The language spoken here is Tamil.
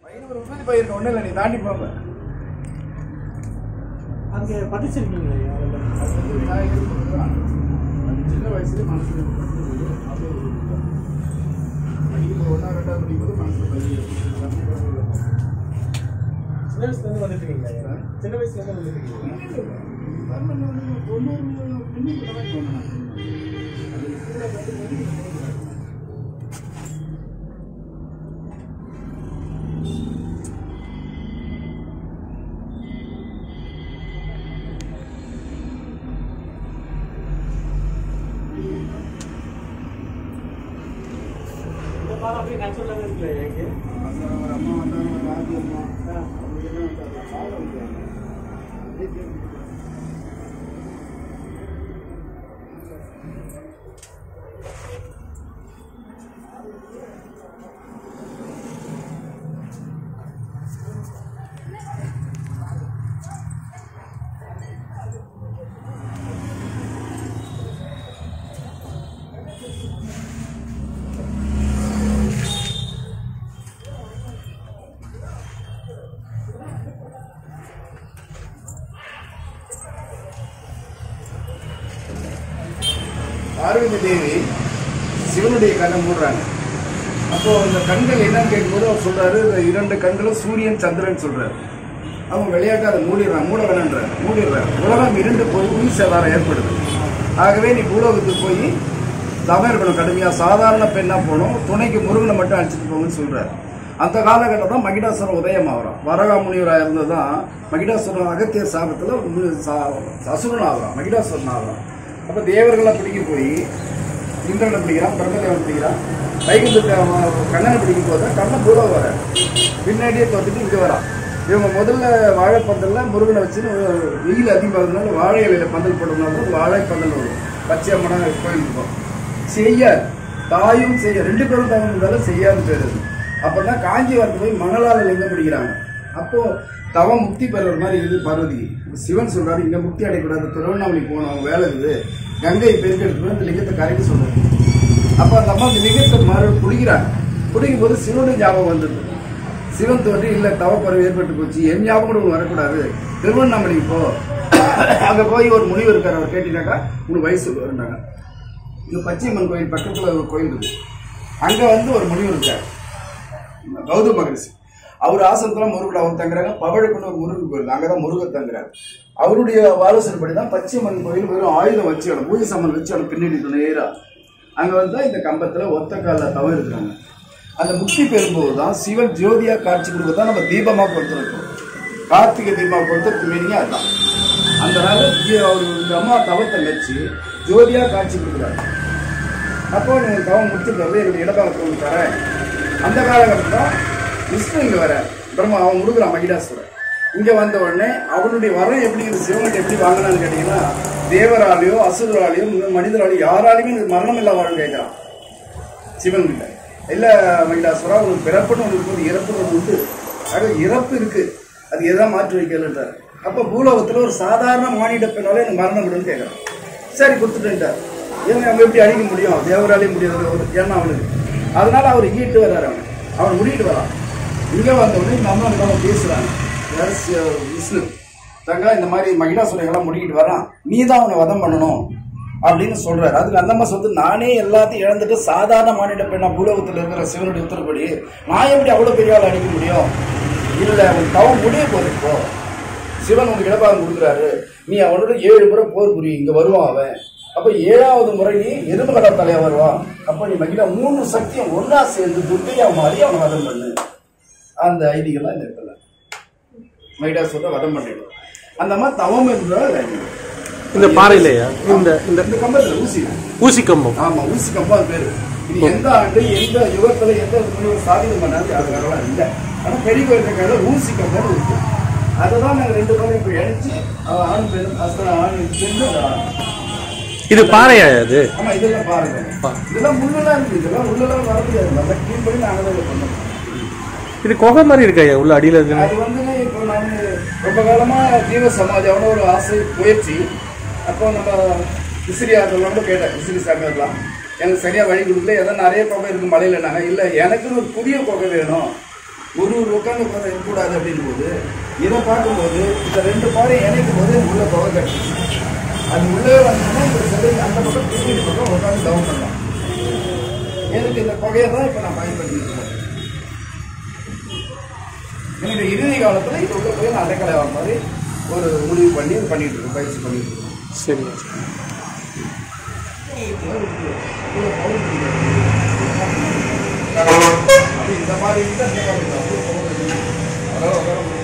ஐநூறு விபூதி பயிர் ஒன்றும் இல்லை நீ தாண்டி போங்க அங்கே பதிச்சிருக்கீங்களா ஐயா அதில் அது வந்து விநாயகர் முருகன். அது சின்ன வயசுல மனசுல பட்டு அப்படியே விட்டுட்டான். படிக்கும்போது ஒன்றா ரெண்டாவது படிக்கும்போது மனசுல பதிவு சின்ன வயசுலேருந்து வந்துட்டு இருக்கீங்களா ஐயா சின்ன வயசுலேருந்து வந்துட்டு இருக்கீங்களா இந்த பாலம் அப்படியே நேச்சுரலாகவே இருக்குல்ல ஐயா இங்கே அம்மா வந்தாங்க ஒரு ஆதி அம்மா அவங்க என்ன வந்தாங்க பால் வந்தாங்க பார்வதி தேவி சிவனுடைய கண்ணை மூடுறாங்க அப்போ இந்த கண்கள் என்னன்னு கேட்கும்போது அவர் சொல்றாரு இந்த இரண்டு கண்களும் சூரியன் சந்திரன் சொல்றாரு அவங்க விளையாட்டு அதை மூடிடுறான் மூட வேணான்றார் மூடிடுறார் உலகம் இரண்டு போய் உயிர் சேதாரம் ஏற்படுது ஆகவே நீ பூலோகத்துக்கு போய் தவம் இருக்கணும் கடுமையா சாதாரண பெண்ணா போகணும் துணைக்கு முருகனை மட்டும் அழைச்சிட்டு போங்கன்னு சொல்றாரு அந்த காலகட்டம் தான் மகிடாசுரம் உதயம் ஆகிறான் வரகா முனிவராக இருந்தது தான் மகிடாசுரம் அகத்திய சாபத்தில் அசுரன் ஆகிறான் மகிடாசுரன் ஆகிறான் அப்போ தேவர்களை பிடிக்க போய் இந்திரனை பிடிக்கிறான் பிரம்மதேவன் பிடிக்கிறான் வைகுந்தத்தை அவன் கண்ணனை பிடிக்கும் போது கண்ணன் பூலோகம் வர பின்னாடியே தோத்துட்டு இங்கே வரான் இவங்க முதல்ல வாழைப்பந்தல்ல முருகனை வச்சு வெயில் அதிகமாகிறதுனால வாழை இலையில பந்தல் போடுறதுனால வாழைப்பந்தல் வரும் பச்சை அம்மனா கோயில் இருக்கும் செய்யார் தாயும் செய்ய ரெண்டு பேரும் தவம் இருந்தாலும் செய்யாது பேர் அது அப்பதான் காஞ்சிபுரத்து போய் மணலால லிங்கம் பிடிக்கிறாங்க அப்போ தவம் முக்தி பெறுற மாதிரி இது பார்வதி சிவன் சொல்றாரு இங்க முக்தி அடையக்கூடாது திருவண்ணாமலை போகணும் அவங்க வேலை இருக்குது கங்கை பெருக்கெடுத்து போய் அந்த லிங்கத்தை கரைக்க சொல்றாரு அப்ப அந்த அம்மா அந்த லிங்கத்தை மறு குடிக்கிறாங்க குடிக்கும் போது சிவனுடைய ஞாபகம் வந்தது சிவன் தோன்றி இல்ல தவக்குறைவு ஏற்பட்டு போச்சு என் ஞாபகம் கூட உனக்கு வரக்கூடாது திருவண்ணாமலைக்கு போ அங்க போய் ஒரு முனிவர் இருக்காரு அவர் கேட்டீங்கன்னாக்கா உனக்கு வயசு வருண்டாங்க இங்க பச்சையம்மன் கோயில் பக்கத்துல ஒரு கோயில் இருக்கு அங்க வந்து ஒரு முனிவர் இருக்காரு கௌதம மகரிஷி அவர் ஆசிரமத்துல முருகன் அவர் தங்குறாங்க பவழக்குன்னு ஒரு முருகன் கோயில் அங்கதான் முருகன் தங்குறாரு அவருடைய ஆலோசனைப்படி தான் பச்சையம்மன் கோயில் வெறும் ஆயுதம் வச்சு அவனை பூஜை சாமான் வச்சு அவனை பின்னாடி நேரா அங்க வந்து இந்த கம்பத்துல ஒத்த கால தவம் இருக்கிறாங்க அந்த முக்தி பெறும்போது தான் சிவன் ஜோதியா காட்சி கொடுக்க தான் நம்ம தீபமா கொடுத்துருக்கோம் கார்த்திகை தீபமா கொடுத்ததுக்கு மீனிங்க அதுதான் அந்த நாள் அவர் இந்த அம்மா தவத்தை வச்சு ஜோதியா காட்சி கொடுக்குறாரு அப்போ நீங்க தவம் முடிச்சிருக்காரு என்னுடைய இடபாகத்தில் தரேன் அந்த காலகட்டத்தில் தான் விஷ்ணு இங்க வர பிரம்மா அவன் முருகிறான் மகிடாசுரன் இங்க வந்த உடனே அவனுடைய வரம் எப்படி இது சிவன்கிட்ட எப்படி வாங்கினான்னு கேட்டீங்கன்னா தேவராலையோ அசுராலையோ மனிதராலையோ யாராலையுமே இது மரணம் இல்லா வாழ கேட்கிறான் சிவன் கிட்ட இல்ல மகிடாசுரா உனக்கு பிறப்புன்னு ஒன்று இருக்குது இறப்புன்னு ஒன்று உண்டு ஆக இறப்பு இருக்கு அது எதாவது மாற்றி வைக்கலன்றார் அப்ப பூலோகத்துல ஒரு சாதாரண மானிட பெண்ணால எனக்கு மரணம் விடுன்னு கேட்கறான் சரி கொடுத்துட்டேன்ட்டார் இவங்க அவன் எப்படி அழிக்க முடியும் தேவராலையும் முடியாது ஒரு ஏன்னா அவனுக்கு அதனால அவர் ஈட்டு வர்றாரு அவன் அவன் முடிட்டு வரான் இங்க வந்த உடனே இந்த அம்மா நம்ம பேசுறாங்க யாரு சி- விஷ்ணு தங்கா இந்த மாதிரி மகிடாசுரைகள்லாம் முடிக்கிட்டு வரான் நீ தான் அவனை வதம் பண்ணணும் அப்படின்னு சொல்றாரு அதுக்கு அந்த அம்மா சொல்லுது நானே எல்லாத்தையும் இழந்துட்டு சாதாரண மானிட பெண்ணா பூலோகத்தில் இருக்கிற சிவனுடைய உத்தரப்படி நான் எப்படி அவ்வளவு பெரிய ஆள் அடிக்க முடியும் இல்ல அவன் தவம் முடிய போகுது இப்போ சிவன் உனக்கு இடபாகம் கொடுக்குறாரு நீ அவனோட ஏழு முறை போர் புரி இங்க வருவான் அவன் அப்ப ஏழாவது முறை நீ எறும்பு கடை தலையா வருவான் அப்ப நீ மகிழ மூணு சக்தியும் ஒன்னா சேர்ந்து துர்க்கையா மாறி அவனை வதம் பண்ணு அந்த ஐதீகம்லாம் இந்த இடத்துல மைடாசுர வதம் பண்ணிடும் அந்த மாதிரி தவம் இருந்தால் இந்த பாறையிலையா இந்த இந்த இந்த கம்பத்துல ஊசி ஊசி கம்பம் ஆமா ஊசி கம்பம் அது பேரு இது எந்த ஆண்டு எந்த யுகத்துல எந்த முனிவர் சாதியம் பண்ணாது அது வரலாம் இல்லை ஆனா பெரிய கோயில் ஊசி கம்பம் இருக்கு அதை தான் நாங்கள் ரெண்டு பேரும் இப்போ இணைச்சு அவன் ஆண் பெண் அஸ்த ஆண் பெண்ணு இது பாறையா இது ஆமா இதெல்லாம் பாருங்க இதெல்லாம் முள்ளெல்லாம் இருக்கு இதெல்லாம் உள்ளெல்லாம் வர முடியாது நல்லா க்ளீன் பண்ணி நாங்கள் தான் இதை பண்ணோம் இது குகை மாதிரி இருக்கா ஐயா உள்ள அடியில இருக்கு அது வந்து இப்போ நான் ரொம்ப காலமா ஜீவ சமாஜம்னு ஒரு ஆசை முயற்சி அப்போ நம்ம விசிறியார்கள்லாம் கூட கேட்டேன் விசிறி சாமியார்லாம் எனக்கு சரியா வழி கொடுக்கல ஏதோ நிறைய குகை இருக்கு மலையில நாங்கள் இல்லை எனக்குன்னு ஒரு புதிய குகை வேணும் ஒரு ஒரு உட்காந்து பாறை இருக்கக்கூடாது அப்படின் போது இதை பார்க்கும்போது இந்த ரெண்டு பாறை இணைக்கும் போது உள்ள புகை கட்டுச்சு அது உள்ளே வந்தோம்னா இந்த சிலை அந்த பக்கம் திருப்பி பக்கம் உட்காந்து டவுன் பண்ணலாம் எனக்கு இந்த புகையை தான் இப்போ நான் பயன்படுத்திட்டு இருக்கேன் என்னுடைய இறுதி காலத்தில் இது உள்ள போய் நான் அடைக்கலை மாதிரி ஒரு முடிவு பண்ணி பண்ணிட்டு இருக்கேன் பயிற்சி பண்ணிட்டு இருக்கேன் சரிங்க இந்த மாதிரி இருந்தா இந்த மாதிரி தான். அவ்வளோ